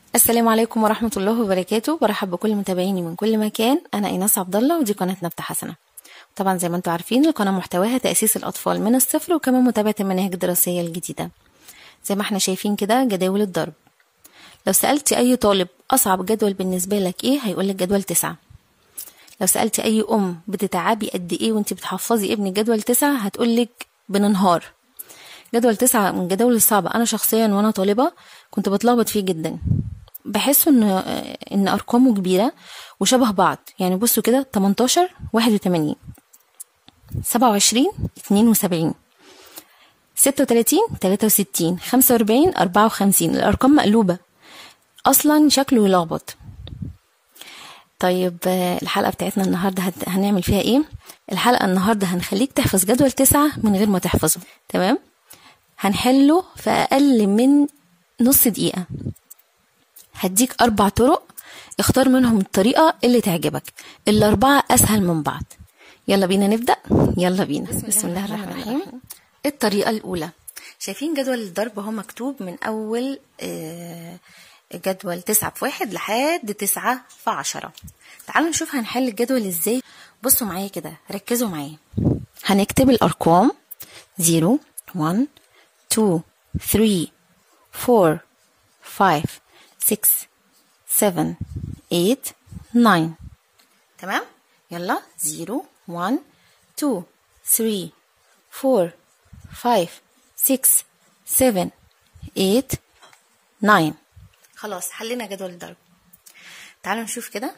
السلام عليكم ورحمة الله وبركاته برحب بكل متابعيني من كل مكان أنا إيناس عبد الله ودي قناة نبتة حسنة طبعا زي ما انتم عارفين القناة محتواها تأسيس الأطفال من الصفر وكمان متابعة المناهج الدراسية الجديدة زي ما احنا شايفين كده جداول الضرب لو سألتي أي طالب أصعب جدول بالنسبة لك إيه هيقولك جدول تسعة لو سألتي أي أم بتتعبي قد إيه وانت بتحفظي ابنك جدول تسعة هتقولك بننهار جدول تسعة من الجداول الصعبة أنا شخصيا وأنا طالبة كنت بتلخبط فيه جدا بحس إن إن أرقامه كبيرة وشبه بعض يعني بصوا كده 18 81 27 72 36 63 45 54 الأرقام مقلوبة أصلا شكله يلخبط طيب آه، الحلقة بتاعتنا النهاردة هت- هنعمل فيها ايه الحلقة النهاردة هنخليك تحفظ جدول تسعة من غير ما تحفظه تمام هنحله في أقل من نص دقيقة هديك أربع طرق اختار منهم الطريقة اللي تعجبك الأربعة أسهل من بعض يلا بينا نبدأ يلا بينا بسم, بسم الله الرحمن الرحيم الطريقة الأولى شايفين جدول الضرب هو مكتوب من أول آه، جدول تسعة في واحد لحد تسعة في عشرة تعالوا نشوف هنحل الجدول ازاي بصوا معايا كده ركزوا معايا هنكتب الأرقام 0 1 2 3 4 5 6 7 8 9 تمام يلا 0 1 2 3 4 5 6 7 8 9 خلاص حلينا جدول الضرب تعالوا نشوف كده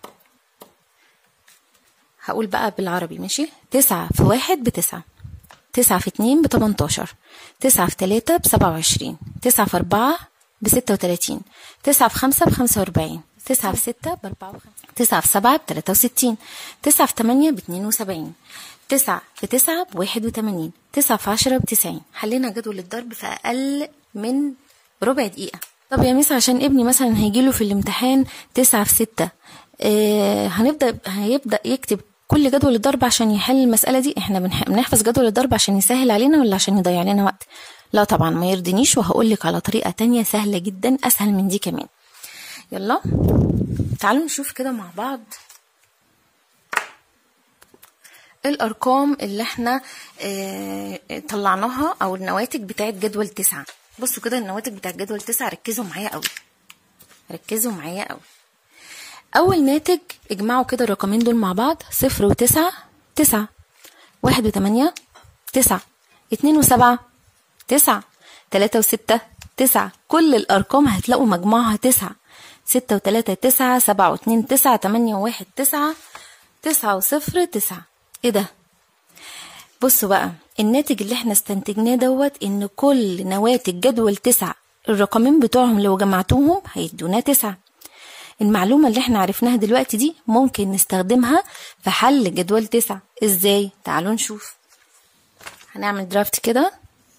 هقول بقى بالعربي ماشي تسعة في واحد بتسعة تسعة في اتنين بتمنتاشر تسعة في تلاتة بسبعة وعشرين تسعة في أربعة بستة وتلاتين تسعة في خمسة بخمسة وأربعين تسعة في ستة بأربعة وخمسين تسعة في سبعة بتلاتة وستين تسعة في تمانية باتنين وسبعين تسعة في تسعة بواحد وتمانين تسعة في عشرة بتسعين حلينا جدول الضرب في أقل من ربع دقيقة طب يا ميس عشان ابني مثلا هيجيله في الامتحان تسعة في ستة آه هنبدأ هيبدأ يكتب كل جدول الضرب عشان يحل المسألة دي احنا بنح- بنحفظ جدول الضرب عشان يسهل علينا ولا عشان يضيع لنا وقت لا طبعا ما يرضينيش وهقولك على طريقة تانية سهلة جدا أسهل من دي كمان يلا تعالوا نشوف كده مع بعض الارقام اللي احنا اه طلعناها او النواتج بتاعت جدول تسعة بصوا كده النواتج بتاعت جدول تسعة ركزوا معايا قوي ركزوا معايا قوي اول ناتج اجمعوا كده الرقمين دول مع بعض صفر وتسعة تسعة واحد وتمانية تسعة اتنين وسبعة تسعة تلاتة وستة تسعة كل الأرقام هتلاقوا مجموعها تسعة ستة وتلاتة تسعة سبعة واتنين تسعة تمانية وواحد تسعة تسعة وصفر تسعة ايه ده بصوا بقى الناتج اللي احنا استنتجناه دوت ان كل نواتج جدول تسعة الرقمين بتوعهم لو جمعتوهم هيدونا تسعة المعلومة اللي احنا عرفناها دلوقتي دي ممكن نستخدمها في حل جدول تسعة ازاي تعالوا نشوف هنعمل درافت كده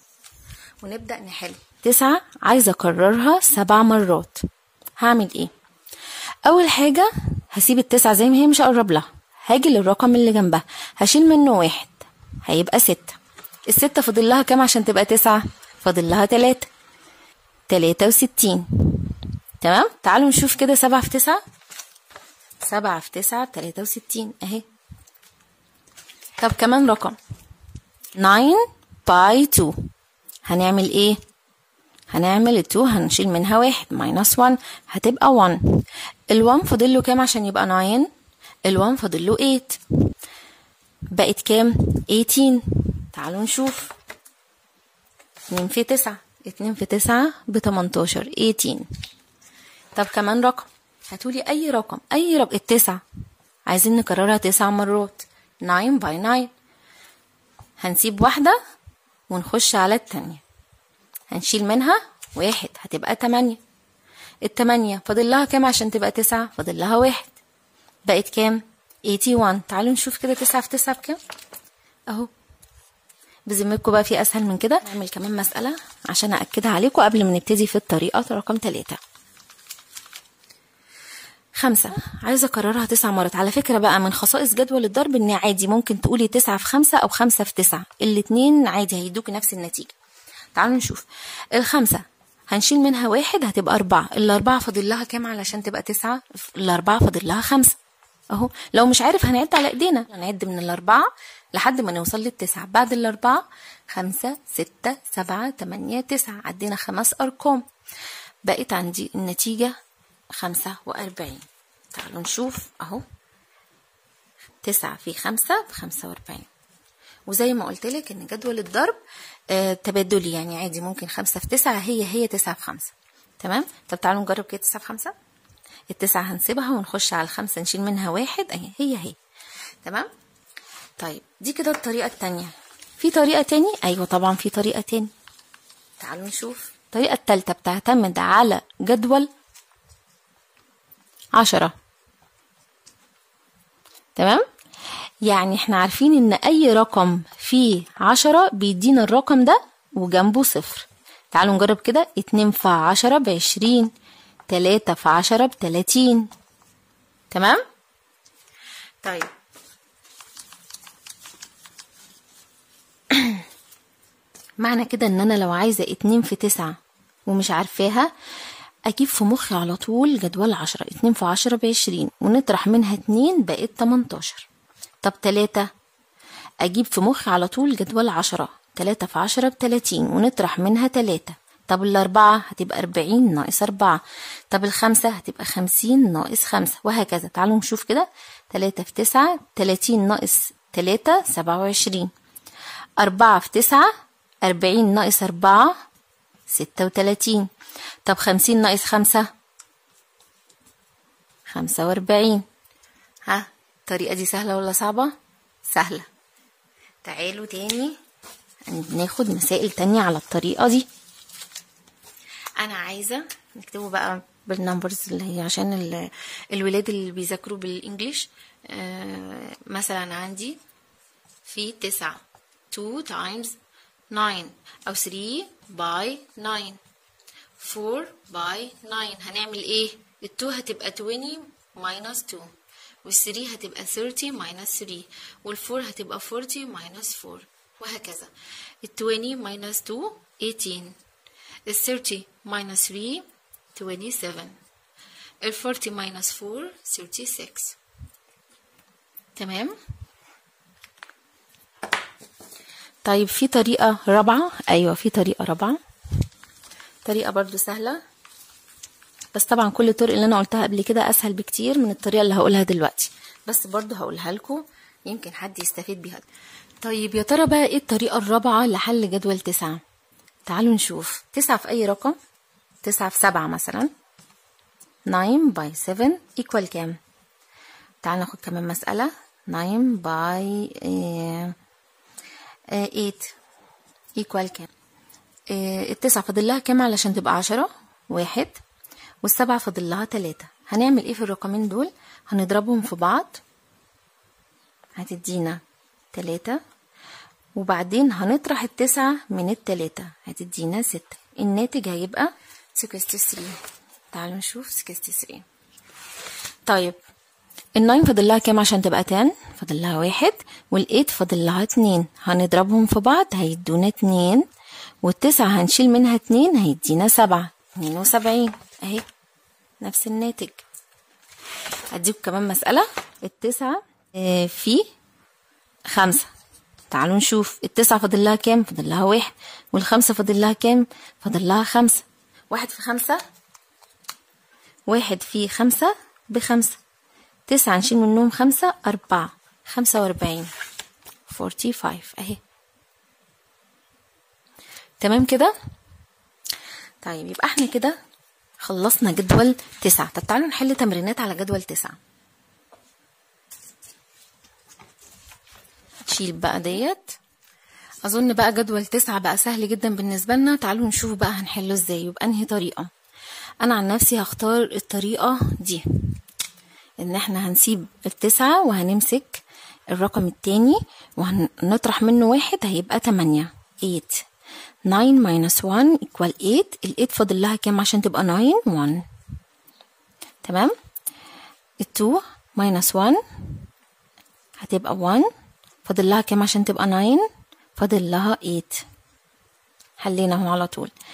ونبدأ نحل تسعة عايزة أكررها سبع مرات هعمل ايه أول حاجة هسيب التسعة زي ما هي مش هقرب لها هاجي للرقم اللي جنبها هشيل منه واحد هيبقى ستة الستة فاضل لها كام عشان تبقى تسعة فاضل لها تلاتة تلاتة وستين تمام تعالوا نشوف كده سبعة في تسعة سبعة في تسعة تلاتة وستين اهي طب كمان رقم 9 باي 2 هنعمل ايه هنعمل ال 2 هنشيل منها واحد ماينس 1 هتبقى 1 ال 1 فاضل له كام عشان يبقى 9 ال 1 فاضل له 8 بقت كام 18 تعالوا نشوف 2 في 9 2 في 9 ب 18 18 طب كمان رقم هاتولي اي رقم اي رقم التسعة عايزين نكررها تسع مرات 9 باي 9 هنسيب واحدة ونخش على التانية هنشيل منها واحد هتبقى تمانية التمانية فاضل لها كام عشان تبقى تسعة فاضل لها واحد بقت كام 81 تعالوا نشوف كده تسعة في تسعة بكام اهو بذمتكم بقى في اسهل من كده نعمل كمان مسألة عشان أأكدها عليكم قبل ما نبتدي في الطريقة رقم تلاتة خمسة عايزة أكررها تسع مرات على فكرة بقى من خصائص جدول الضرب إن عادي ممكن تقولي تسعة في خمسة أو خمسة في تسعة الاتنين عادي هيدوكي نفس النتيجة تعالوا نشوف الخمسة هنشيل منها واحد هتبقى أربعة الأربعة فاضل لها كام علشان تبقى تسعة الأربعة فاضل لها خمسة أهو لو مش عارف هنعد على إيدينا هنعد من الأربعة لحد ما نوصل للتسعة بعد الأربعة خمسة ستة سبعة تمانية تسعة عدينا خمس أرقام بقت عندي النتيجة خمسة وأربعين تعالوا نشوف أهو تسعة في خمسة بخمسة وأربعين وزي ما قلت لك ان جدول الضرب آه تبادلي يعني عادي ممكن خمسة في تسعة هي هي تسعة في خمسة تمام طب تعالوا نجرب كده تسعة في خمسة التسعة هنسيبها ونخش على الخمسة نشيل منها واحد اهي هي هي تمام طيب دي كده الطريقة التانية في طريقة تاني ايوه طبعا في طريقة تاني تعالوا نشوف الطريقة التالتة بتعتمد على جدول عشرة تمام يعني احنا عارفين ان اي رقم فيه عشرة بيدينا الرقم ده وجنبه صفر تعالوا نجرب كده اتنين في عشرة بعشرين تلاتة في عشرة بتلاتين تمام طيب معنى كده ان انا لو عايزة اتنين في تسعة ومش عارفاها اجيب في مخي على طول جدول عشرة اتنين في عشرة بعشرين ونطرح منها اتنين بقت تمنتاشر طب تلاتة أجيب في مخي على طول جدول عشرة تلاتة في عشرة بتلاتين ونطرح منها تلاتة طب الأربعة هتبقى أربعين ناقص أربعة طب الخمسة هتبقى خمسين ناقص خمسة وهكذا تعالوا نشوف كده تلاتة في تسعة تلاتين ناقص تلاتة سبعة وعشرين أربعة في تسعة أربعين ناقص أربعة ستة وتلاتين طب خمسين ناقص خمسة خمسة وأربعين ها الطريقة دي سهلة ولا صعبة؟ سهلة تعالوا تاني ناخد مسائل تانية على الطريقة دي أنا عايزة نكتبه بقى بالنمبرز اللي هي عشان ال- الولاد اللي بيذاكروا بالإنجليش آه، مثلا عندي في تسعة 2 times 9 أو 3 by 9 4 by 9 هنعمل ايه؟ ال 2 هتبقى 20 minus 2 وال 3 هتبقى 30 minus 3 وال 4 هتبقى 40 minus 4 وهكذا ال 20 minus 2 18 ال 30 minus 3 27 ال 40 minus 4 36 تمام طيب في طريقة رابعة أيوة في طريقة رابعة طريقة برضو سهلة بس طبعا كل الطرق اللي أنا قلتها قبل كده أسهل بكتير من الطريقة اللي هقولها دلوقتي بس برضو هقولها لكم يمكن حد يستفيد بيها طيب يا ترى بقى ايه الطريقة الرابعة لحل جدول تسعة تعالوا نشوف تسعة في أي رقم تسعة في سبعة مثلا 9 by 7 equal كام تعالوا ناخد كمان مسألة 9 by آه، آه، 8 equal كام آه، التسعة فاضل لها كام علشان تبقى عشرة واحد والسبعة فاضل لها تلاتة هنعمل ايه في الرقمين دول هنضربهم في بعض هتدينا تلاتة وبعدين هنطرح التسعة من التلاتة هتدينا ستة الناتج هيبقى 63 تعالوا نشوف 63 طيب الناين فاضل لها كام عشان تبقى 10 فاضل لها واحد والايت فاضل لها اتنين هنضربهم في بعض هيدونا اتنين والتسعة هنشيل منها اتنين هيدينا سبعة اتنين وسبعين اهي نفس الناتج هديكم كمان مسألة التسعة آه، في خمسة تعالوا نشوف التسعة فاضل لها كام فاضل لها واحد والخمسة فاضل لها كام فاضل لها خمسة واحد في خمسة واحد في خمسة بخمسة تسعة نشيل منهم خمسة أربعة خمسة وأربعين فورتي فايف أهي تمام كده طيب يبقى احنا كده خلصنا جدول تسعة طب تعالوا نحل تمرينات على جدول تسعة شيل بقى ديت اظن بقى جدول تسعة بقى سهل جدا بالنسبة لنا تعالوا نشوف بقى هنحله ازاي وبأنهي طريقة انا عن نفسي هختار الطريقة دي ان احنا هنسيب التسعة وهنمسك الرقم التاني وهنطرح منه واحد هيبقى تمانية 8 9 minus 1 equal 8 ال 8 فاضل لها كام عشان تبقى 9 1 تمام ال 2 minus 1 هتبقى 1 فاضل لها كام عشان تبقى 9 فاضل لها 8 حلينا اهو على طول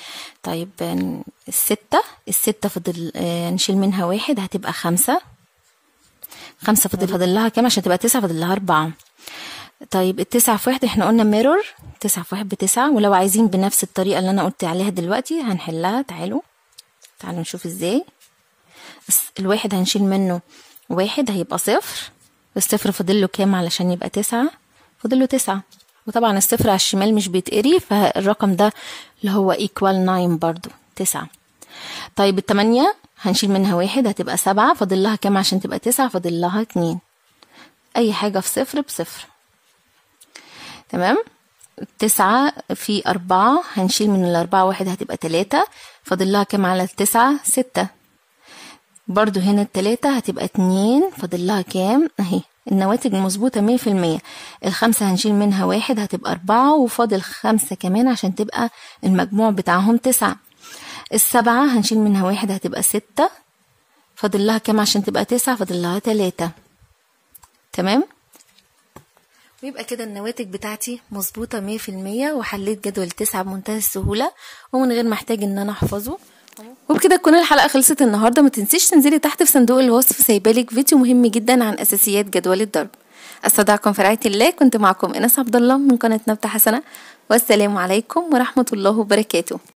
طيب الستة الستة فضل آه، نشيل منها واحد هتبقى خمسة خمسة فضل فاضل لها كام عشان تبقى تسعة فاضل لها أربعة طيب التسعة في واحد احنا قلنا ميرور تسعة في واحد بتسعة ولو عايزين بنفس الطريقة اللي أنا قلت عليها دلوقتي هنحلها تعالوا تعالوا نشوف ازاي بس الواحد هنشيل منه واحد هيبقى صفر الصفر فاضل له كام علشان يبقى تسعة فاضل له تسعة وطبعا الصفر على الشمال مش بيتقري فالرقم ده اللي هو equal 9 برضو تسعة طيب التمانية هنشيل منها واحد هتبقى سبعة فاضل لها كام عشان تبقى تسعة فاضل لها اتنين أي حاجة في صفر بصفر تمام تسعة في أربعة هنشيل من الأربعة واحد هتبقى تلاتة فاضل لها كام على التسعة ستة برضو هنا التلاتة هتبقى اتنين فاضل لها كام اهي النواتج مظبوطة مية في المية الخمسة هنشيل منها واحد هتبقى أربعة وفاضل خمسة كمان عشان تبقى المجموع بتاعهم تسعة السبعة هنشيل منها واحد هتبقى ستة فاضل لها كام عشان تبقى تسعة فاضل لها تلاتة تمام ويبقى كده النواتج بتاعتي مظبوطة مية في المية وحليت جدول تسعة بمنتهى السهولة ومن غير ما احتاج ان انا احفظه وبكده تكون الحلقة خلصت النهاردة ما تنسيش تنزلي تحت في صندوق الوصف سايبالك فيديو مهم جدا عن اساسيات جدول الضرب استودعكم في رعاية الله كنت معكم انس عبد الله من قناة نبتة حسنة والسلام عليكم ورحمة الله وبركاته